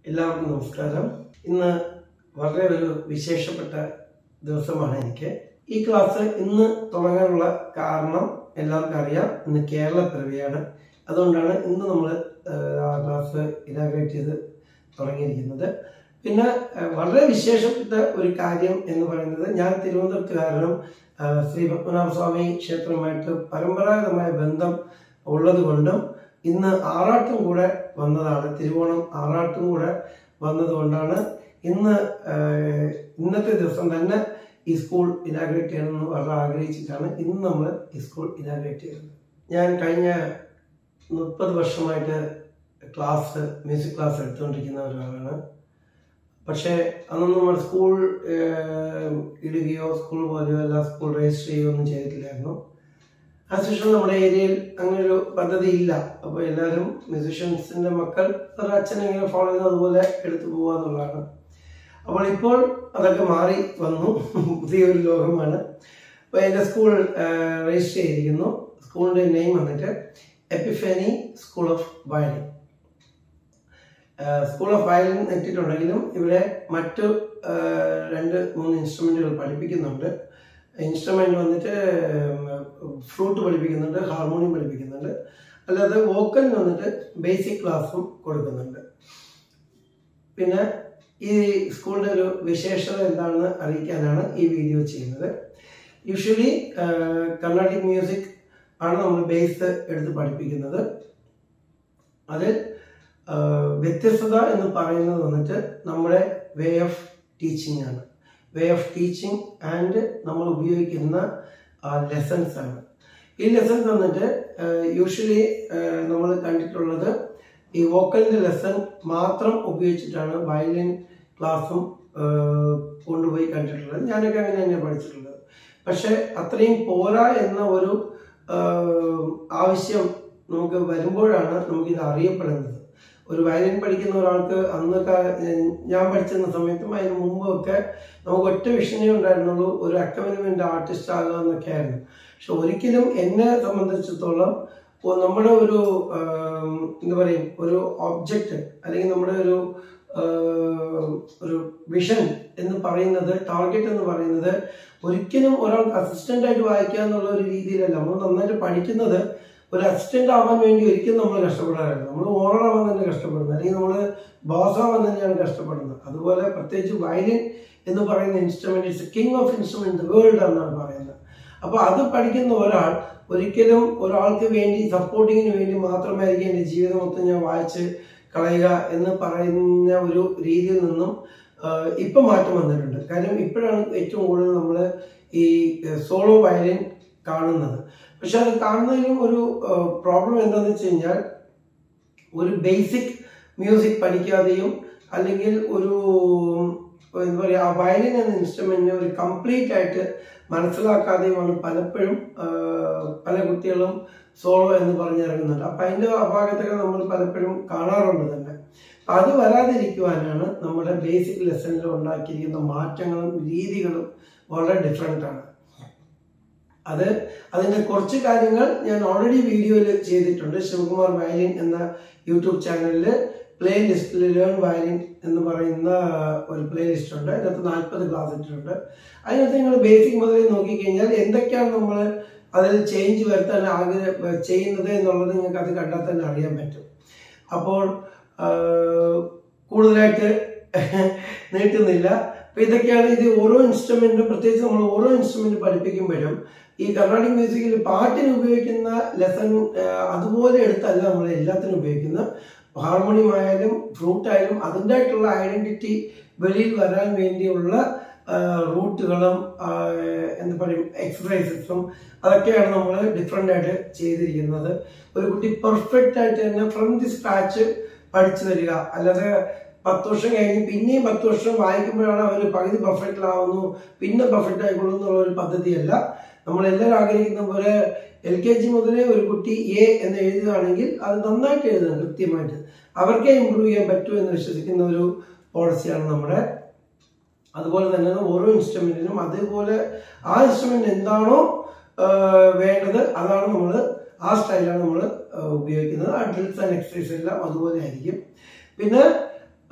എല്ലാവർക്കും നമസ്കാരം ഇന്ന് വളരെ ഒരു വിശേഷപ്പെട്ട ദിവസമാണ് എനിക്ക് ഈ ക്ലാസ് ഇന്ന് തുടങ്ങാനുള്ള കാരണം എല്ലാവർക്കും അറിയാം ഇന്ന് കേരള പിറവിയാണ് അതുകൊണ്ടാണ് ഇന്ന് നമ്മൾ ആ ക്ലാസ് ഇനാഗ്രേറ്റ് ചെയ്ത് തുടങ്ങിയിരിക്കുന്നത് പിന്നെ ആ, വളരെ വിശേഷപ്പെട്ട ഒരു കാര്യം എന്ന് പറയുന്നത് ഞാൻ തിരുവനന്തപുരത്തുകാരനും ആ, ശ്രീ പത്മനാഭ സ്വാമി ക്ഷേത്രവുമായിട്ട് പരമ്പരാഗതമായ ബന്ധം ഉള്ളത് കൊണ്ടും ഇന്ന് ആറാട്ടും കൂടെ വന്നതാണ് തിരുവോണം ആറാട്ടും കൂടെ വന്നതുകൊണ്ടാണ് ഇന്ന് ആഹ്, ഇന്നത്തെ ദിവസം തന്നെ ഈ സ്കൂൾ ഇനാഗ്രേറ്റ് ചെയ്യണമെന്ന് വളരെ ആഗ്രഹിച്ചിട്ടാണ് ഇന്ന് നമ്മൾ ഈ സ്കൂൾ ഇനാഗ്രേറ്റ് ചെയ്യുന്നത് ഞാൻ കഴിഞ്ഞ മുപ്പത് വർഷമായിട്ട് ക്ലാസ് മ്യൂസിക് ക്ലാസ് എടുത്തുകൊണ്ടിരിക്കുന്ന ഒരാളാണ് പക്ഷേ അന്നൊന്നും നമ്മൾ സ്കൂൾ ആഹ്, ഇടുകയോ സ്കൂൾ പോലെയോ അല്ല സ്കൂൾ രജിസ്റ്റർ ചെയ്യുകയോ ഒന്നും ചെയ്തിട്ടില്ലായിരുന്നു ആസ് നമ്മുടെ ഏരിയയിൽ അങ്ങനെ ഒരു പദ്ധതി ഇല്ല അപ്പോൾ എല്ലാവരും മ്യൂസിഷ്യൻസിന്റെ മക്കൾ ഒരു അച്ഛനെ ഇങ്ങനെ ഫോളോ ചെയ്ത് അതുപോലെ എടുത്തു പോവുക എന്നുള്ളതാണ് അപ്പോൾ ഇപ്പോൾ അതൊക്കെ മാറി വന്നു പുതിയൊരു ലോകമാണ് അപ്പോൾ എൻ്റെ സ്കൂൾ രജിസ്റ്റർ ചെയ്തിരിക്കുന്നു സ്കൂളിൻ്റെ നെയിം വന്നിട്ട് Epiphany school of violin school of violin എത്തിയിട്ടുണ്ടെങ്കിലും ഇവിടെ മറ്റു ആ, രണ്ട് മൂന്ന് ഇൻസ്ട്രുമെൻറ്റുകൾ പഠിപ്പിക്കുന്നുണ്ട് ഇൻസ്ട്രുമെന്റ് വന്നിട്ട് ഫ്ലൂട്ട് പഠിപ്പിക്കുന്നുണ്ട് ഹാർമോണിയം പഠിപ്പിക്കുന്നുണ്ട് അല്ലാതെ വോക്കലിന് വന്നിട്ട് ബേസിക് ക്ലാസ്സും കൊടുക്കുന്നുണ്ട് പിന്നെ ഈ സ്കൂളിന്റെ ഒരു വിശേഷത എന്താണെന്ന് അറിയിക്കാനാണ് ഈ വീഡിയോ ചെയ്യുന്നത് യൂഷ്വലി കർണാട്ടിക് മ്യൂസിക് ആണ് നമ്മൾ ബേസ് എടുത്ത് പഠിപ്പിക്കുന്നത് അതിൽ ആ, വ്യത്യസ്തത എന്ന് പറയുന്നത് വന്നിട്ട് നമ്മുടെ വേ ഓഫ് ടീച്ചിങ് ആണ് വേ ഓഫ് ടീച്ചിങ് ആൻഡ് നമ്മൾ ഉപയോഗിക്കുന്ന ലെസൺസ് ആണ് ഈ ലെസൺസ് വന്നിട്ട് യൂഷ്വലി നമ്മൾ കണ്ടിട്ടുള്ളത് ഈ വോക്കലിന്റെ ലെസൺ മാത്രം ഉപയോഗിച്ചിട്ടാണ് വയലിൻ ക്ലാസ്സും കൊണ്ടുപോയി കണ്ടിട്ടുള്ളത് ഞാനൊക്കെ അങ്ങനെ തന്നെയാണ് പഠിച്ചിട്ടുള്ളത് പക്ഷെ അത്രയും പോരാ എന്ന ഒരു ആ, ആവശ്യം നമുക്ക് വരുമ്പോഴാണ് നമുക്കിത് അറിയപ്പെടുന്നത് ഒരു വയലിൻ പഠിക്കുന്ന ഒരാൾക്ക് അന്നൊക്കെ ഏഹ്, ഞാൻ പഠിച്ചിരുന്ന സമയത്തും അതിന് മുമ്പും ഒക്കെ നമുക്ക് ഒറ്റ വിഷയമേ ഉണ്ടായിരുന്നുള്ളൂ ഒരു അക്കമ്പനിമെന്റ് ആർട്ടിസ്റ്റ് ആകുക എന്നൊക്കെ ആയിരുന്നു പക്ഷെ ഒരിക്കലും എന്നെ സംബന്ധിച്ചിടത്തോളം ഒ- നമ്മുടെ ഒരു ആം, എന്താ പറയും ഒരു ഒബ്ജക്റ്റ് അല്ലെങ്കിൽ നമ്മുടെ ഒരു ആം, ഒരു വിഷൻ എന്ന് പറയുന്നത് ടാർഗറ്റ് എന്ന് പറയുന്നത് ഒരിക്കലും ഒരാൾക്ക് അസിസ്റ്റന്റ് ആയിട്ട് വായിക്കുക എന്നുള്ള ഒരു രീതിയിലല്ല നമ്മൾ നന്നായിട്ട് പഠിക്കുന്നത് ഒരു അസിസ്റ്റന്റ് ആവാൻ വേണ്ടി ഒരിക്കലും നമ്മൾ കഷ്ടപ്പെടാറില്ല നമ്മൾ ഓണർ ആവാൻ തന്നെ കഷ്ടപ്പെടുന്നത് അല്ലെങ്കിൽ നമ്മൾ ബോസ് ആവാൻ തന്നെയാണ് കഷ്ടപ്പെടുന്നത് അതുപോലെ പ്രത്യേകിച്ച് വയലിൻ എന്ന് പറയുന്ന instrument it's king of instrument world എന്നാണ് പറയുന്നത് അപ്പൊ അത് പഠിക്കുന്ന ഒരാൾ ഒരിക്കലും ഒരാൾക്ക് വേണ്ടി സപ്പോർട്ടിങ്ങിന് വേണ്ടി മാത്രമായിരിക്കും എൻ്റെ ജീവിതം മൊത്തം ഞാൻ വായിച്ച് കളയുക എന്ന് പറയുന്ന ഒരു രീതിയിൽ നിന്നും ആഹ്, ഇപ്പൊ മാറ്റം വന്നിട്ടുണ്ട് കാര്യം ഇപ്പോഴാണ് ഏറ്റവും കൂടുതൽ നമ്മൾ ഈ സോളോ വയലിൻ കാണുന്നത് പക്ഷെ അത് കാണുന്നതിലും ഒരു പ്രോബ്ലം എന്താണെന്ന് വെച്ച് കഴിഞ്ഞാൽ ഒരു ബേസിക് മ്യൂസിക് പഠിക്കാതെയും അല്ലെങ്കിൽ ഒരു എന്താ പറയുക ആ വയലിൻ എന്ന ഇൻസ്ട്രുമെന്റിനെ ഒരു കംപ്ലീറ്റ് ആയിട്ട് മനസ്സിലാക്കാതെയുമാണ് പലപ്പോഴും ആ, പല കുട്ടികളും സോളോ എന്ന് പറഞ്ഞിറങ്ങുന്നുണ്ട് അപ്പൊ അതിന്റെ അപാകതകൾ നമ്മൾ പലപ്പോഴും കാണാറുണ്ട് തന്നെ അപ്പൊ അത് വരാതിരിക്കുവാനാണ് നമ്മുടെ ബേസിക് ലെസണിൽ ഉണ്ടാക്കിയിരിക്കുന്ന മാറ്റങ്ങളും രീതികളും വളരെ ഡിഫറെൻ്റ് ആണ് അത് അതിന്റെ കുറച്ച് കാര്യങ്ങൾ ഞാൻ ഓൾറെഡി വീഡിയോയിൽ ചെയ്തിട്ടുണ്ട് ശിവകുമാർ വയലിൻ എന്ന യൂട്യൂബ് ചാനലിൽ പ്ലേ ലിസ്റ്റിൽ ലേൺ വയലിൻ എന്ന് പറയുന്ന ഒരു പ്ലേ ലിസ്റ്റ് ഉണ്ട് അതിനകത്ത് നാൽപ്പത് ക്ലാസ് ഇട്ടിട്ടുണ്ട് അതിനകത്ത് നിങ്ങൾ ബേസിക് മുതൽ നോക്കിക്കഴിഞ്ഞാൽ എന്തൊക്കെയാണ് നമ്മൾ അതിൽ ചേഞ്ച് വരുത്താൻ ആഗ്രഹ ചെയ്യുന്നത് എന്നുള്ളത് നിങ്ങൾക്ക് അത് കണ്ടാൽ തന്നെ അറിയാൻ പറ്റും അപ്പോൾ ആ, കൂടുതലായിട്ട് നീട്ടുന്നില്ല അപ്പൊ ഇതൊക്കെയാണ് ഇത് ഓരോ ഇൻസ്ട്രുമെന്റും പ്രത്യേകിച്ച് നമ്മൾ ഓരോ ഇൻസ്ട്രുമെന്റ് പഠിപ്പിക്കുമ്പോഴും ഈ കർണാടിക് മ്യൂസിക്കിൽ പാട്ടിന് ഉപയോഗിക്കുന്ന ലെസൺ അതുപോലെ എടുത്തല്ല നമ്മൾ എല്ലാത്തിനും ഉപയോഗിക്കുന്നത് ഹാർമോണിയം ആയാലും ഫ്ലൂട്ട് ആയാലും അതിൻ്റെ ആയിട്ടുള്ള ഐഡന്റിറ്റി വെളിയിൽ വരാൻ വേണ്ടിയുള്ള റൂട്ടുകളും എന്താ പറയും എക്സസൈസസും അതൊക്കെയാണ് നമ്മൾ ഡിഫറെൻ്റ് ആയിട്ട് ചെയ്തിരിക്കുന്നത് ഒരു കുട്ടി പെർഫെക്റ്റ് ആയിട്ട് തന്നെ ഫ്രം ദി സ്ക്രാച്ച് പഠിച്ചു വരിക അല്ലാതെ പത്ത് വർഷം കഴിഞ്ഞ് പിന്നെയും പത്ത് വർഷം വായിക്കുമ്പോഴാണ് അവർ പകുതി പെർഫെക്റ്റ് ആവുന്നു പിന്നെ പെർഫെക്റ്റ് ആയിക്കൊള്ളും എന്നുള്ള ഒരു പദ്ധതിയല്ല നമ്മൾ എല്ലാവരും ആഗ്രഹിക്കുന്ന പോലെ എൽ കെ ജി മുതലേ ഒരു കുട്ടി എ എന്ന് എഴുതുകയാണെങ്കിൽ അത് നന്നായിട്ട് എഴുതണം കൃത്യമായിട്ട് അവർക്കേ ഇമ്പ്രൂവ് ചെയ്യാൻ പറ്റൂ എന്ന് വിശ്വസിക്കുന്ന ഒരു പോളിസിയാണ് നമ്മുടെ അതുപോലെ തന്നെ ഓരോ ഇൻസ്ട്രുമെന്റിനും അതേപോലെ ആ ഇൻസ്ട്രുമെന്റ് എന്താണോ ആ, വേണ്ടത് അതാണ് നമ്മൾ ആ സ്റ്റൈലാണ് നമ്മൾ ഉപയോഗിക്കുന്നത് ആ ഡ്രിൽസ് ആൻഡ് എക്സസൈസ് എല്ലാം അതുപോലെ ആയിരിക്കും പിന്നെ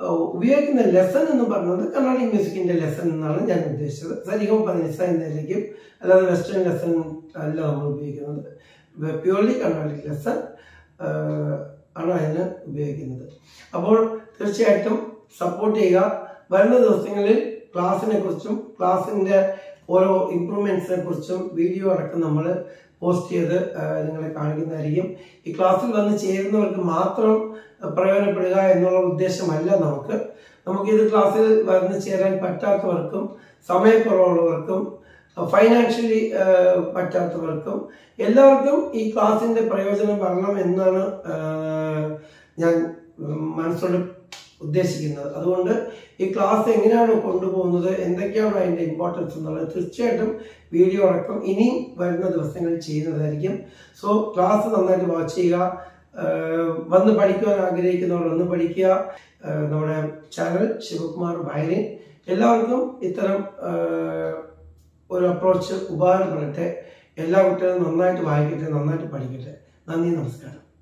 ഏഹ് ഉപയോഗിക്കുന്ന ലെസൺ എന്ന് പറയുന്നത് കർണാടിക് മ്യൂസിക്കിന്റെ ലെസൺ എന്നാണ് ഞാൻ ഉദ്ദേശിച്ചത് സരിഗം പതിനിസ എന്നതിലേക്കും അല്ലാതെ വെസ്റ്റേൺ ലെസൺ അല്ല നമ്മൾ ഉപയോഗിക്കുന്നത് പ്യൂർലി കർണാടിക് ലെസൺ ആണ് അതിന് ഉപയോഗിക്കുന്നത് അപ്പോൾ തീർച്ചയായിട്ടും സപ്പോർട്ട് ചെയ്യുക വരുന്ന ദിവസങ്ങളിൽ ക്ലാസ്സിനെ കുറിച്ചും ക്ലാസ്സിന്റെ ഓരോ ഇമ്പ്രൂവ്മെന്റ്സിനെ കുറിച്ചും വീഡിയോ അടക്കം നമ്മൾ പോസ്റ്റ് ചെയ്ത് ആ, നിങ്ങളെ കാണിക്കുന്നതായിരിക്കും ഈ ക്ലാസ്സിൽ വന്ന് ചേരുന്നവർക്ക് മാത്രം പ്രയോജനപ്പെടുക എന്നുള്ള ഉദ്ദേശമല്ല നമുക്ക് നമുക്കിത് ക്ലാസ്സിൽ വന്ന് ചേരാൻ പറ്റാത്തവർക്കും സമയക്കുറവുള്ളവർക്കും ഫൈനാൻഷ്യലി പറ്റാത്തവർക്കും എല്ലാവർക്കും ഈ ക്ലാസ്സിന്റെ പ്രയോജനം വരണം എന്നാണ് ആ, ഞാൻ ഉം, മനസ്സോട് ഉദ്ദേശിക്കുന്നത് അതുകൊണ്ട് ഈ ക്ലാസ് എങ്ങനെയാണ് കൊണ്ടുപോകുന്നത് എന്തൊക്കെയാണ് അതിന്റെ ഇമ്പോർട്ടൻസ് എന്നുള്ളത് തീർച്ചയായിട്ടും വീഡിയോ അടക്കം ഇനിയും വരുന്ന ദിവസങ്ങളിൽ ചെയ്യുന്നതായിരിക്കും സോ ക്ലാസ് നന്നായിട്ട് വാച്ച് ചെയ്യുക ആഹ് വന്ന് പഠിക്കുവാൻ ആഗ്രഹിക്കുന്നവർ വന്ന് പഠിക്കുക ആഹ് നമ്മുടെ ചാനൽ ശിവകുമാർ വയലിൻ എല്ലാവർക്കും ഇത്തരം ആഹ് ഒരു അപ്രോച്ച് ഉപകാരപ്പെടട്ടെ എല്ലാ കുട്ടികളും നന്നായിട്ട് വായിക്കട്ടെ നന്നായിട്ട് പഠിക്കട്ടെ നന്ദി നമസ്കാരം